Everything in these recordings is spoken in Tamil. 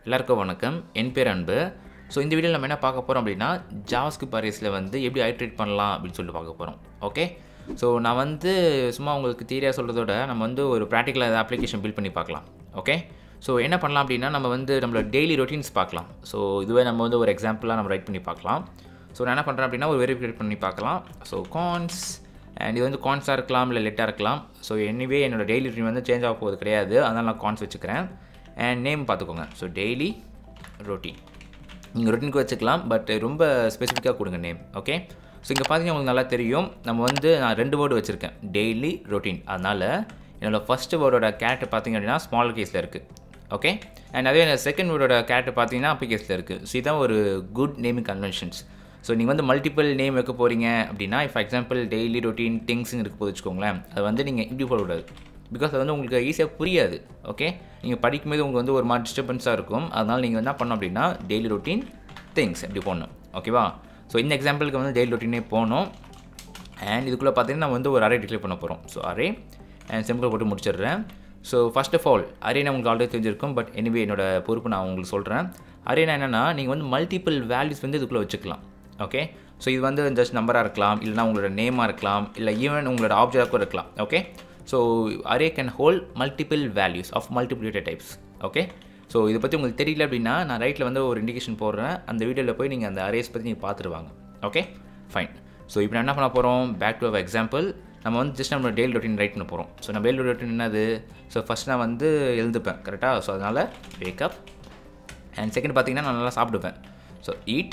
எல்லாருக்கும் வணக்கம் என் பேர் அன்பு ஸோ இந்த வீடியோவில் நம்ம என்ன பார்க்க போகிறோம் அப்படின்னா ஜாவாஸ்கிரிப்ட் அரேஸில் வந்து எப்படி ஐட்ரேட் பண்ணலாம் அப்படின்னு சொல்லிட்டு பார்க்க போகிறோம் ஓகே ஸோ நான் வந்து சும்மா உங்களுக்கு தீரியாக சொல்கிறதோட நம்ம வந்து ஒரு ப்ராக்டிக்கலாக அப்ளிகேஷன் பில்ட் பண்ணி பார்க்கலாம் ஓகே ஸோ என்ன பண்ணலாம் அப்படின்னா நம்ம வந்து நம்மளோட டெய்லி ரொட்டீன்ஸ் பார்க்கலாம் ஸோ இதுவே நம்ம வந்து ஒரு எக்ஸாம்பிளாக நம்ம ரைட் பண்ணி பார்க்கலாம் ஸோ நான் என்ன பண்ணுறேன் அப்படின்னா ஒரு வெரிஃபிகேட் பண்ணி பார்க்கலாம் ஸோ கான்ஸ் அண்ட் இது வந்து கான்ஸாக இருக்கலாம் இல்லை லெட்டாக இருக்கலாம் ஸோ எனிவே என்னோட டெய்லி ரொட்டீன் வந்து சேஞ்ச் ஆக போகிறது கிடையாது அதனால் நான் கான்ஸ் வச்சுக்கிறேன் அண்ட் நேம் பார்த்துக்கோங்க ஸோ டெய்லி ரொட்டீன் நீங்கள் ரொட்டீனுக்கு வச்சுக்கலாம் பட் ரொம்ப ஸ்பெசிஃபிக்காக கொடுங்க நேம் ஓகே ஸோ இங்கே பார்த்தீங்கன்னா உங்களுக்கு நல்லா தெரியும் நம்ம வந்து நான் ரெண்டு வேர்டு வச்சுருக்கேன் டெய்லி ரொட்டீன் அதனால் என்னோடய ஃபஸ்ட்டு வேர்டோட கேரக்டர் பார்த்தீங்க அப்படின்னா ஸ்மால் கேஸில் இருக்குது ஓகே அண்ட் அதே செகண்ட் வேர்டோட கேரக்டர் பார்த்தீங்கன்னா அப்பி கேஸில் இருக்குது ஸோ இதுதான் ஒரு குட் நேமிங் கன்வென்ஷன்ஸ் ஸோ நீங்கள் வந்து மல்டிபிள் நேம் வைக்க போகிறீங்க அப்படின்னா ஃபார் எக்ஸாம்பிள் டெய்லி ரொட்டீன் திங்ஸ்னு இருக்க போது வச்சுக்கோங்களேன் அது வந்து நீங்கள் இப்படி போடக்கூடாது பிகாஸ் அது வந்து உங்களுக்கு ஈஸியாக புரியாது ஓகே நீங்கள் படிக்கும்போது உங்களுக்கு வந்து ஒரு மாதிரி டிஸ்டர்பன்ஸாக இருக்கும் அதனால் நீங்கள் என்ன பண்ணணும் அப்படின்னா டெய்லி ரொட்டீன் திங்ஸ் இப்படி போடணும் ஓகேவா ஸோ இந்த எக்ஸாம்பிளுக்கு வந்து டெய்லி ரொட்டீனே போகணும் அண்ட் இதுக்குள்ளே பார்த்தீங்கன்னா நம்ம வந்து ஒரு அரே டிக்ளேர் பண்ண போகிறோம் ஸோ அரே அண்ட் சிம்பிள் போட்டு முடிச்சிடுறேன் so first of all array உங்களுக்கு ஆல்ரெடி தெரிஞ்சிருக்கும் பட் எனிவே என்னோட பொறுப்பு நான் உங்களுக்கு சொல்கிறேன் அரேனா என்னென்னா நீங்கள் வந்து மல்டிபிள் வேல்யூஸ் வந்து இதுக்குள்ளே வச்சுக்கலாம் ஓகே ஸோ இது வந்து ஜஸ்ட் நம்பராக இருக்கலாம் இல்லைனா உங்களோட நேமாக இருக்கலாம் இல்லை ஈவன் உங்களோட ஆப்ஜெக்டாக இருக்கலாம் okay so array can hold multiple values of multiple data types okay so இதை பற்றி உங்களுக்கு தெரியல அப்படின்னா நான் ரைட்டில் வந்து ஒரு இண்டிகேஷன் போடுறேன் அந்த வீடியோவில் போய் நீங்கள் அந்த அரேஸ் பற்றி நீங்கள் பார்த்துருவாங்க ஓகே ஃபைன் ஸோ இப்போ நான் என்ன பண்ண போகிறோம் பேக் டு அவ் எக்ஸாம்பிள் நம்ம வந்து ஜஸ்ட் நம்ம டெய்லி ரொட்டீன் ரைட் பண்ண போகிறோம் ஸோ நம்ம டெய்லி ரொட்டீன் என்னது ஸோ ஃபஸ்ட் நான் வந்து எழுதுப்பேன் கரெக்டாக ஸோ அதனால் வேக்கப் அண்ட் செகண்ட் பார்த்தீங்கன்னா நான் நல்லா சாப்பிடுவேன் ஸோ ஈட்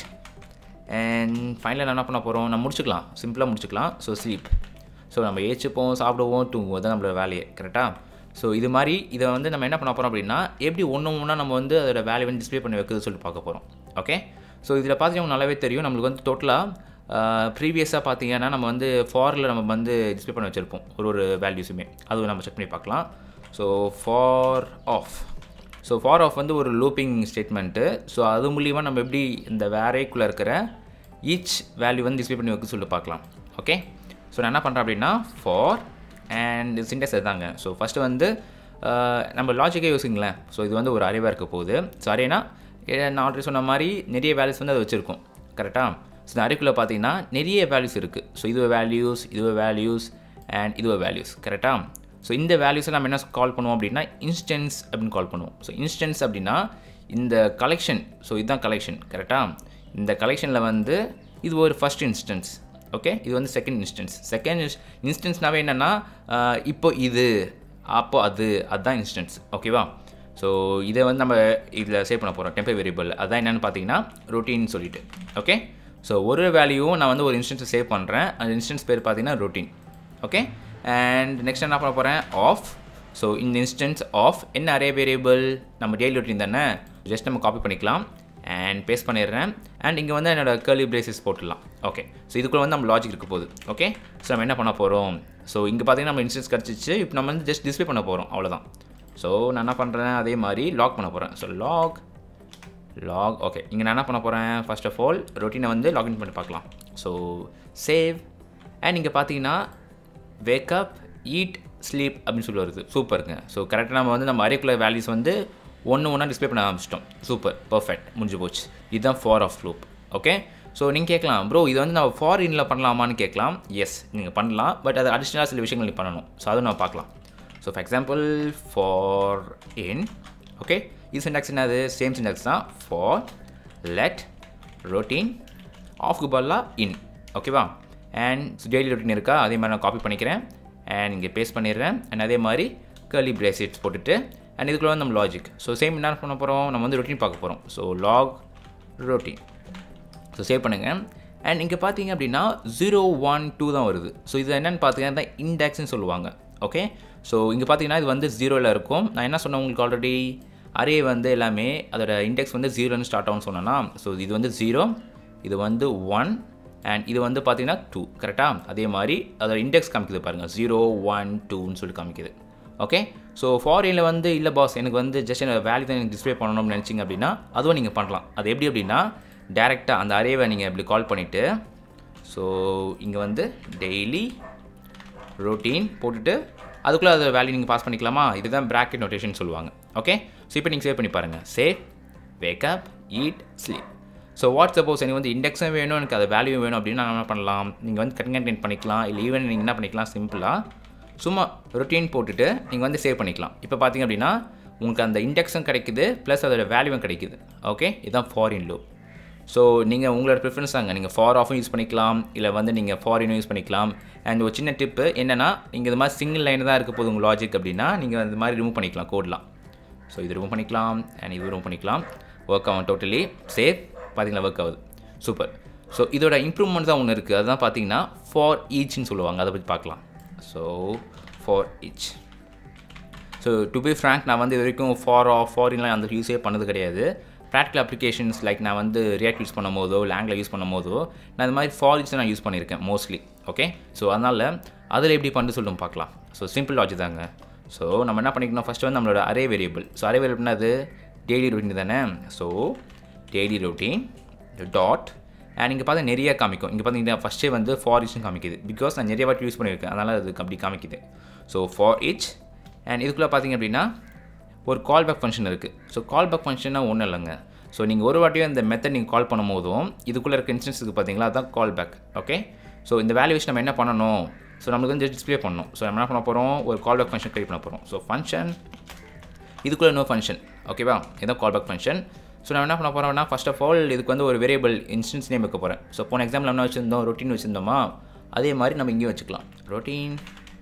அண்ட் ஃபைனலாக என்ன பண்ண போகிறோம் நம்ம முடிச்சுக்கலாம் சிம்பிளாக முடிச்சுக்கலாம் ஸோ ஸ்லீப் ஸோ நம்ம ஏச்சுப்போம் சாப்பிடுவோம் தூங்குவோம் தான் நம்மளோட வேலையை கரெக்டாக ஸோ இது மாதிரி இதை வந்து நம்ம என்ன பண்ண போகிறோம் அப்படின்னா எப்படி ஒன்று ஒன்றா நம்ம வந்து அதோட வேலையை வந்து டிஸ்பிளே பண்ணி வைக்கிறது சொல்லிட்டு பார்க்க போகிறோம் ஓகே ஸோ இதில் பார்த்தீங்கன்னா நல்லாவே தெரியும் நம்மளுக்கு வந்து டோட்டலாக ப்ரீவியஸாக பார்த்தீங்கன்னா நம்ம வந்து ஃபாரில் நம்ம வந்து டிஸ்பிளே பண்ணி வச்சுருப்போம் ஒரு ஒரு வேல்யூஸுமே அதுவும் நம்ம செக் பண்ணி பார்க்கலாம் so for of so for of வந்து ஒரு லூப்பிங் ஸ்டேட்மெண்ட்டு ஸோ அது மூலியமாக நம்ம எப்படி இந்த வேரேக்குள்ளே இருக்கிற ஈச் வேல்யூ வந்து டிஸ்பிளே பண்ணி வைக்க சொல்லிட்டு பார்க்கலாம் ஓகே ஸோ நான் என்ன பண்ணுறேன் அப்படின்னா ஃபார் அண்ட் சிண்டெக்ஸ் அதுதாங்க ஸோ ஃபஸ்ட்டு வந்து நம்ம லாஜிக்கே யோசிங்களேன் ஸோ இது வந்து ஒரு அரேவாக இருக்க போகுது ஸோ அரேனா நான் ஆல்ரெடி சொன்ன மாதிரி நிறைய வேல்யூஸ் வந்து அது வச்சுருக்கோம் கரெக்டாக ஸோ இந்த அரேக்குள்ளே பார்த்தீங்கன்னா நிறைய வேல்யூஸ் இருக்குது ஸோ இதுவே வேல்யூஸ் இதுவே வேல்யூஸ் அண்ட் இதுவே வேல்யூஸ் கரெக்டாக ஸோ இந்த வேல்யூஸை நம்ம என்ன கால் பண்ணுவோம் அப்படின்னா இன்ஸ்டன்ஸ் அப்படின்னு கால் பண்ணுவோம் ஸோ இன்ஸ்டன்ஸ் அப்படின்னா இந்த கலெக்ஷன் ஸோ இதுதான் கலெக்ஷன் கரெக்டாக இந்த கலெக்ஷனில் வந்து இது ஒரு ஃபஸ்ட் இன்ஸ்டன்ஸ் ஓகே இது வந்து செகண்ட் இன்ஸ்டன்ஸ் செகண்ட் இன்ஸ்டன்ஸ்னாவே என்னென்னா இப்போ இது அப்போ அது அதுதான் இன்ஸ்டன்ஸ் ஓகேவா ஸோ இதை வந்து நம்ம இதில் சேவ் பண்ண போகிறோம் டெம்பர் வேரியபிள் அதான் என்னென்னு பார்த்தீங்கன்னா ரொட்டீன் சொல்லிட்டு ஓகே ஸோ ஒரு வேல்யூவும் நான் வந்து ஒரு இன்ஸ்டன்ஸை சேவ் பண்ணுறேன் அந்த இன்ஸ்டன்ஸ் பேர் பார்த்தீங்கன்னா ரொட்டீன் ஓகே அண்ட் நெக்ஸ்ட் என்ன பண்ண போகிறேன் ஆஃப் ஸோ இந்த இன்ஸ்டன்ஸ் ஆஃப் என்ன அரே வேரியபிள் நம்ம டெய்லி ரொட்டீன் தானே ஜஸ்ட் நம்ம காப்பி பண்ணிக்கலாம் அண்ட் பேஸ்ட் பண்ணிடுறேன் அண்ட் இங்கே வந்து என்னோடய கேர்லி பிரேசஸ் போட்டுடலாம் ஓகே ஸோ இதுக்குள்ளே வந்து நம்ம லாஜிக் இருக்க போகுது ஓகே ஸோ நம்ம என்ன பண்ண போகிறோம் ஸோ இங்கே பார்த்தீங்கன்னா நம்ம இன்ஸ்டன்ஸ் கிடச்சிச்சு இப்போ நம்ம வந்து ஜஸ்ட் டிஸ்பிளே பண்ண போகிறோம் அவ்வளோதான் ஸோ நான் என்ன பண்ணுறேன் அதே மாதிரி லாக் பண்ண போகிறேன் ஸோ லாக் லாக் ஓகே இங்கே நான் என்ன பண்ண போகிறேன் ஃபர்ஸ்ட் ஆஃப் ஆல் ரொட்டீனை வந்து லாகின் பண்ணி பார்க்கலாம் ஸோ சேவ் அண்ட் இங்கே பார்த்தீங்கன்னா வேக்கப் ஈட் ஸ்லீப் அப்படின்னு சொல்லி வருது சூப்பருங்க ஸோ கரெக்டாக நம்ம வந்து நம்ம அரைக்குலர் வேல்யூஸ் வந்து ஒன்று ஒன்றா டிஸ்பிளே பண்ண ஆரம்பிச்சிட்டோம் சூப்பர் பர்ஃபெக்ட் முடிஞ்சு போச்சு இதுதான் for of loop okay so நீங்கள் கேட்கலாம் ப்ரோ இது வந்து நம்ம ஃபார் இனில் பண்ணலாமான்னு கேட்கலாம் எஸ் நீங்கள் பண்ணலாம் பட் அது அடிஷ்னலாக சில விஷயங்கள் நீங்கள் பண்ணணும் ஸோ அதுவும் நம்ம பார்க்கலாம் so for example for in okay இது சிண்டாக்ஸ் என்னது சேம் சிண்டாக்ஸ் தான் ஃபார் லெட் ரொட்டீன் ஆஃப் குபல்லா இன் ஓகேவா அண்ட் டெய்லி ரொட்டீன் இருக்கா அதே மாதிரி நான் காப்பி பண்ணிக்கிறேன் அண்ட் இங்கே பேஸ்ட் பண்ணிடுறேன் அண்ட் அதே மாதிரி கர்லி பிரேசிட்ஸ் போட்டுட்டு அண்ட் இதுக்குள்ள வந்து நம்ம லாஜிக் ஸோ சேம் என்ன பண்ண போகிறோம் நம்ம வந்து ரொட்டீன் பார்க்க போகிறோம் so log routine so save பண்ணுங்கள் அண்ட் இங்கே பார்த்தீங்க அப்படின்னா ஜீரோ ஒன் டூ தான் வருது ஸோ இது என்னென்னு பார்த்தீங்கன்னா தான் இண்டெக்ஸ்னு சொல்லுவாங்க ஓகே ஸோ இங்கே பார்த்தீங்கன்னா இது வந்து ஜீரோவில் இருக்கும் நான் என்ன சொன்னேன் உங்களுக்கு ஆல்ரெடி அரே வந்து எல்லாமே அதோட இண்டெக்ஸ் வந்து ஜீரோன்னு ஸ்டார்ட் ஆகும்னு சொன்னேன்னா ஸோ இது வந்து ஜீரோ இது வந்து ஒன் அண்ட் இது வந்து பார்த்தீங்கன்னா டூ கரெக்டாக அதே மாதிரி அதோட இண்டெக்ஸ் காமிக்குது பாருங்கள் ஜீரோ ஒன் டூன்னு சொல்லி காமிக்குது ஓகே ஸோ ஃபாரினில் வந்து இல்லை பாஸ் எனக்கு வந்து ஜஸ்ட் என்னோட வேல்யூ தான் எனக்கு டிஸ்பிளே பண்ணணும்னு நினச்சிங்க அப்படின்னா அதுவும் நீங்கள் பண்ணலாம் அது எப்படி அப்படின்னா டேரெக்டாக அந்த அரேவை நீங்கள் இப்படி கால் பண்ணிவிட்டு ஸோ இங்கே வந்து டெய்லி ரொட்டீன் போட்டுட்டு அதுக்குள்ளே அதை வேல்யூ நீங்கள் பாஸ் பண்ணிக்கலாமா இதுதான் ப்ராக்கெட் நோட்டேஷன் சொல்லுவாங்க ஓகே ஸோ இப்போ நீங்கள் சேவ் பண்ணி பாருங்கள் save wake up eat sleep so what suppose எனக்கு வந்து இண்டெக்ஸும் வேணும் எனக்கு அது வேல்யூ வேணும் அப்படின்னா நான் என்ன பண்ணலாம் நீங்கள் வந்து கன்கன்டென்ட் பண்ணிக்கலாம் இல்லை ஈவன் நீங்கள் என்ன பண்ணிக்கலாம் சிம்பிளாக சும்மா ரொட்டீன் போட்டுட்டு நீங்கள் வந்து சேவ் பண்ணிக்கலாம் இப்போ பார்த்தீங்க அப்படின்னா உங்களுக்கு அந்த இண்டெக்ஸும் கிடைக்குது ப்ளஸ் அதோட வேல்யூவும் கிடைக்குது ஓகே இதுதான் ஃபாரின் லூப் ஸோ நீங்கள் உங்களோட ப்ரிஃபரன்ஸ் தாங்க நீங்கள் ஃபார் ஆஃபும் யூஸ் பண்ணிக்கலாம் இல்லை வந்து நீங்கள் ஃபாரினும் யூஸ் பண்ணிக்கலாம் அண்ட் ஒரு சின்ன டிப்பு என்னென்னா நீங்கள் இது மாதிரி சிங்கிள் லைன் தான் இருக்க போது உங்கள் லாஜிக் அப்படின்னா நீங்கள் இந்த மாதிரி ரிமூவ் பண்ணிக்கலாம் கோட்லாம் ஸோ இது ரிமூவ் பண்ணிக்கலாம் அண்ட் இது ரிமூவ் பண்ணிக்கலாம் ஒர்க் ஆகும் டோட்டலி சேஃப் பார்த்தீங்களா ஒர்க் ஆகுது சூப்பர் ஸோ இதோட இம்ப்ரூவ்மெண்ட் தான் ஒன்று இருக்குது அதுதான் பார்த்தீங்கன்னா ஃபார் ஈச்னு சொல்லுவாங்க அதை பற்றி பார்க்கலாம் so for each so to be frank நான் வந்து இது வரைக்கும் ஃபார் ஆஃப் ஃபாரின்லாம் அந்த யூஸே பண்ணது கிடையாது ப்ராக்டிக்கல் அப்ளிகேஷன்ஸ் லைக் நான் வந்து ரியாக்ட் யூஸ் பண்ணும் போதோ இல்லை ஆங்கில யூஸ் பண்ணும் போதோ நான் இந்த மாதிரி ஃபாரின்ஸ் நான் யூஸ் பண்ணியிருக்கேன் மோஸ்ட்லி ஓகே ஸோ அதனால் அதில் எப்படி பண்ணு சொல்லும் பார்க்கலாம் ஸோ சிம்பிள் லாஜிக் தாங்க ஸோ நம்ம என்ன பண்ணிக்கணும் ஃபஸ்ட்டு வந்து நம்மளோட அரே வேரியபிள் ஸோ அரே வேரியபிள்னா அது டெய்லி ரொட்டீன் தானே so daily routine dot and இங்கே பார்த்தா நிறைய காமிக்கும் இங்கே பார்த்தீங்கன்னா ஃபஸ்ட்டே வந்து ஃபார் இச்சும் காமிக்குது பிகாஸ் நான் நிறைய வாட்டி யூஸ் பண்ணியிருக்கேன் அதனால் அது அப்படி காமிக்குது ஸோ ஃபார் இச் அண்ட் இதுக்குள்ளே பார்த்தீங்க அப்படின்னா ஒரு கால் பேக் ஃபங்க்ஷன் இருக்குது ஸோ கால் பேக் ஃபங்க்ஷன்னா ஒன்றும் இல்லைங்க ஸோ நீங்கள் ஒரு வாட்டியும் இந்த மெத்தட் நீங்கள் கால் பண்ணும் போதும் இதுக்குள்ளே இருக்க இன்ஸ்டன்ஸுக்கு பார்த்தீங்களா அதுதான் கால் பேக் ஓகே ஸோ இந்த வேல்யூவேஷன் நம்ம என்ன பண்ணணும் ஸோ நம்மளுக்கு வந்து டிஸ்ப்ளே பண்ணணும் ஸோ நம்ம என்ன பண்ண போகிறோம் ஒரு கால் பேக் ஃபங்க்ஷன் க்ரியேட் பண்ண போகிறோம் ஸோ ஃபங்க்ஷன் இதுக்குள்ளே நோ ஃபங்க்ஷன் ஓகேவா இதான் கால் பேக் ஃபங்க்ஷன் ஸோ நான் என்ன பண்ண போகிறோம்னா ஃபர்ஸ்ட் ஆஃப் ஆல் இதுக்கு வந்து ஒரு வேரியபிள் இன்ஸ்டன்ஸ் நேம் வைக்க போகிறேன் ஸோ போன எக்ஸாம்பிள் என்ன வச்சுருந்தோம் ரொட்டீன் வச்சுருந்தோமா அதே மாதிரி நம்ம இங்கேயும் வச்சுக்கலாம் ரொட்டீன்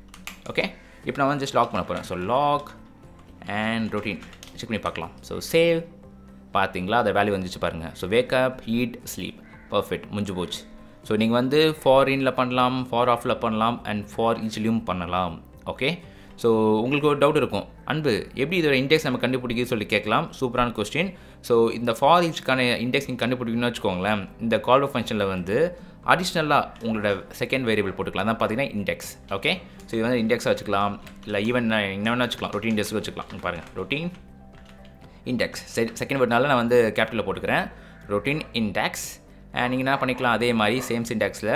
ஓகே இப்போ நான் வந்து ஜஸ்ட் லாக் பண்ண போகிறேன் so log and routine check பண்ணி பார்க்கலாம் ஸோ சேவ் பார்த்தீங்களா அதை வேல்யூ வந்துச்சு பாருங்கள் so wake up eat sleep perfect முடிஞ்சு போச்சு ஸோ நீங்கள் வந்து ஃபார் இனில் பண்ணலாம் ஃபார் ஆஃபில் பண்ணலாம் அண்ட் ஃபார் ஈச்லேயும் பண்ணலாம் ஓகே ஸோ உங்களுக்கு ஒரு டவுட் இருக்கும் அன்பு எப்படி இதோட இண்டெக்ஸ் நம்ம கண்டுபிடிக்குது சொல்லி கேட்கலாம் சூப்பரான கொஸ்டின் ஸோ இந்த ஃபார் ஈச்சுக்கான இண்டெக்ஸ் நீங்கள் கண்டுபிடிக்கணும்னு வச்சுக்கோங்களேன் இந்த கால் ஃபங்க்ஷனில் வந்து அடிஷ்னலாக உங்களோட செகண்ட் வேரியபிள் போட்டுக்கலாம் தான் பார்த்தீங்கன்னா இண்டெக்ஸ் ஓகே ஸோ இது வந்து இண்டெக்ஸாக வச்சுக்கலாம் இல்லை ஈவன் என்ன வேணால் வச்சுக்கலாம் ரொட்டீன் டெஸ்க்கு வச்சுக்கலாம் இங்க பாருங்கள் ரொட்டீன் இண்டெக்ஸ் சரி செகண்ட் வேர்ட்னால நான் வந்து கேபிட்டலில் போட்டுக்கிறேன் ரொட்டீன் இண்டெக்ஸ் நீங்கள் என்ன பண்ணிக்கலாம் அதே மாதிரி சேம் சின்டாக்ஸில்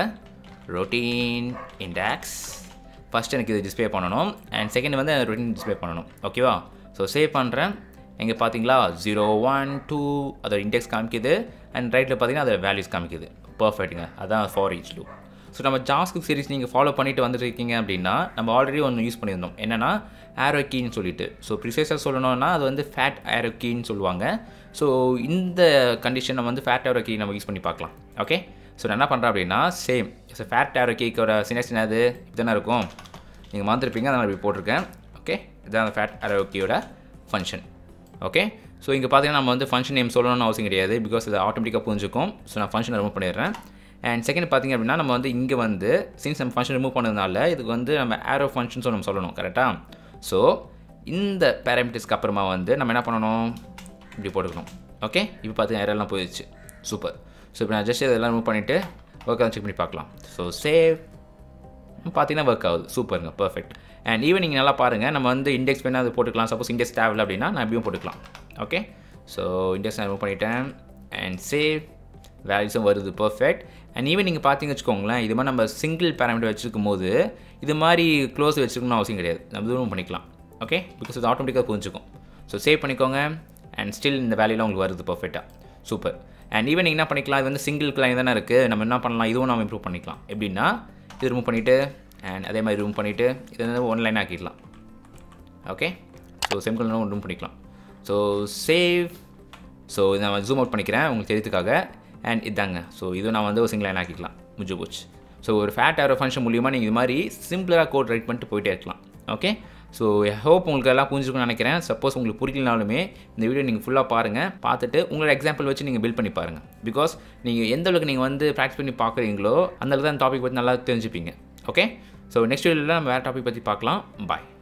ரொட்டீன் இண்டெக்ஸ் ஃபஸ்ட் எனக்கு இது டிஸ்ப்ளே பண்ணணும் அண்ட் செகண்ட் வந்து ரொட்டீன் டிஸ்ப்ளே பண்ணணும் ஓகேவா ஸோ சேவ் பண்ணுறேன் இங்கே பார்த்தீங்களா ஜீரோ ஒன் டூ அதோட இண்டெக்ஸ் காமிக்குது அண்ட் ரைட்டில் பார்த்தீங்கன்னா அதோட வேல்யூஸ் காமிக்குது பர்ஃபெக்ட்டுங்க அதான் ஃபார் ஈச் லூப் ஸோ நம்ம ஜாஸ்கிரிப்ட் சீரிஸ் நீங்கள் ஃபாலோ பண்ணிட்டு வந்துட்டு இருக்கீங்க அப்படின்னா நம்ம ஆல்ரெடி ஒன்று யூஸ் பண்ணியிருந்தோம் என்னென்னா ஆரோ கீன்னு சொல்லிட்டு ஸோ ப்ரிசைஸாக சொல்லணும்னா அது வந்து ஃபேட் ஆரோ கீன்னு சொல்லுவாங்க ஸோ இந்த கண்டிஷன் நம்ம வந்து ஃபேட் ஆரோ கீ நம்ம யூஸ் பண்ணி பார்க்கலாம் ஓகே ஸோ நான் என்ன பண்ணுறேன் அப்படின்னா சேம் ஸோ ஃபேட் ஆரோ கீக்கோட சினஸ் என்னது இதுதானே இருக்கும் நீங்கள் மறந்துருப்பீங்க அதை நான் இப்படி போட்டிருக்கேன் ஓகே இதுதான் அந்த ஃபேட் ஆரோ கீயோட ஃபங்க்ஷன் ஓகே ஸோ இங்கே பார்த்தீங்கன்னா நம்ம வந்து ஃபங்க்ஷன் நேம் சொல்லணும்னு அவசியம் கிடையாது பிகாஸ் இது ஆட்டோமேட்டிக்காக புரிஞ்சுக்கும் ஸோ நான் ஃபங்க்ஷன் ரிமூவ் பண்ணிடுறேன் அண்ட் செகண்ட் பார்த்திங்க அப்படின்னா நம்ம வந்து இங்கே வந்து சின்ஸ் நம்ம ஃபங்க்ஷன் ரிமூவ் பண்ணதுனால இதுக்கு வந்து நம்ம ஆரோ ஃபங்க்ஷன்ஸ் நம்ம சொல்லணும் கரெக்டாக ஸோ இந்த பேராமீட்டர்ஸ்க்கு அப்புறமா வந்து நம்ம என்ன பண்ணணும் இப்படி போட்டுக்கணும் ஓகே இப்போ பார்த்தீங்கன்னா எரெல்லாம் போயிடுச்சு சூப்பர் ஸோ இப்போ நான் ஜஸ்ட் இதெல்லாம் ரிமூவ் பண்ணிவிட்டு ஒர்க் செக் பண்ணி பார்க்கலாம் ஸோ சேவ் பார்த்தீங்கன்னா ஒர்க் ஆகுது சூப்பருங்க பர்ஃபெக்ட் அண்ட் ஈவன் நீங்கள் நல்லா பாருங்கள் நம்ம வந்து இண்டெக்ஸ் வேணால் அது போட்டுக்கலாம் சப்போஸ் இண்டெக்ஸ் தேவையில்ல அப்படின்னா நான் எப்படியும் போட்டுக்கலாம் ஓகே ஸோ இண்டெக்ஸ் நான் ரிமூவ் பண்ணிட்டேன் அண்ட் சேவ் வேல்யூஸும் வருது பர்ஃபெக்ட் அண்ட் ஈவன் நீங்கள் பார்த்தீங்க வச்சுக்கோங்களேன் இது மாதிரி நம்ம சிங்கிள் பேராமீட்டர் வச்சுருக்கும் போது இது மாதிரி க்ளோஸ் வச்சுருக்கணும்னு அவசியம் கிடையாது நம்ம தூரம் பண்ணிக்கலாம் ஓகே பிகாஸ் இது ஆட்டோமேட்டிக்காக புரிஞ்சுக்கும் ஸோ சேவ் பண்ணிக்கோங்க அண்ட் ஸ்டில் இந்த வேல்யூலாம் உங்களுக்கு வருது பர்ஃபெக்டாக சூப்பர் அண்ட் ஈவன் நீங்கள் என்ன பண்ணிக்கலாம் இது வந்து சிங்கிள் கிளைன் தானே இருக்குது நம்ம என்ன பண்ணலாம் இதுவும் நம்ம இம்ப்ரூவ் பண்ணிக்கலாம் எப்படின்னா இது ரிமூவ் பண்ணிவிட்டு அண்ட் அதே மாதிரி ரிமூவ் பண்ணிவிட்டு இது வந்து ஒன் லைன் ஆக்கிடலாம் ஓகே ஸோ செம்கல் ரிமூவ் பண்ணிக்கலாம் ஸோ சேவ் ஸோ இதை நான் ஜூம் அவுட் பண்ணிக்கிறேன் உங்களுக்கு தெரியுதுக்காக அண்ட் இதாங்க ஸோ இதுவும் நான் வந்து ஒரு சிங்கிள் லைன் ஆக்கிக்கலாம் முடிஞ்சு போச்சு ஸோ ஒரு ஃபேட் ஆரோ ஃபங்க்ஷன் மூலியமாக நீங்கள் இது மாதிரி சிம்பிளாக கோட் ரைட் பண்ணிட்டு போயிட்டே இருக்கலாம் ஓகே ஸோ ஹோப் உங்களுக்கு எல்லாம் புரிஞ்சுக்கணும்னு நினைக்கிறேன் சப்போஸ் உங்களுக்கு புரியலனாலுமே இந்த வீடியோ நீங்கள் ஃபுல்லாக பாருங்கள் பார்த்துட்டு உங்களோட எக்ஸாம்பிள் வச்சு நீங்கள் பில்ட் பண்ணி பாருங்கள் பிகாஸ் நீங்கள் எந்த அளவுக்கு நீங்கள் வந்து ப்ராக்டிஸ் பண்ணி பார்க்குறீங்களோ அந்த அளவுக்கு தான் டாபிக் பற்றி நல்லா தெரிஞ்சுப்பீங்க ஓகே ஸோ நெக்ஸ்ட் வீடியோவில் நம்ம வேறு டாபிக் பற்றி பார்க்கலாம் பாய்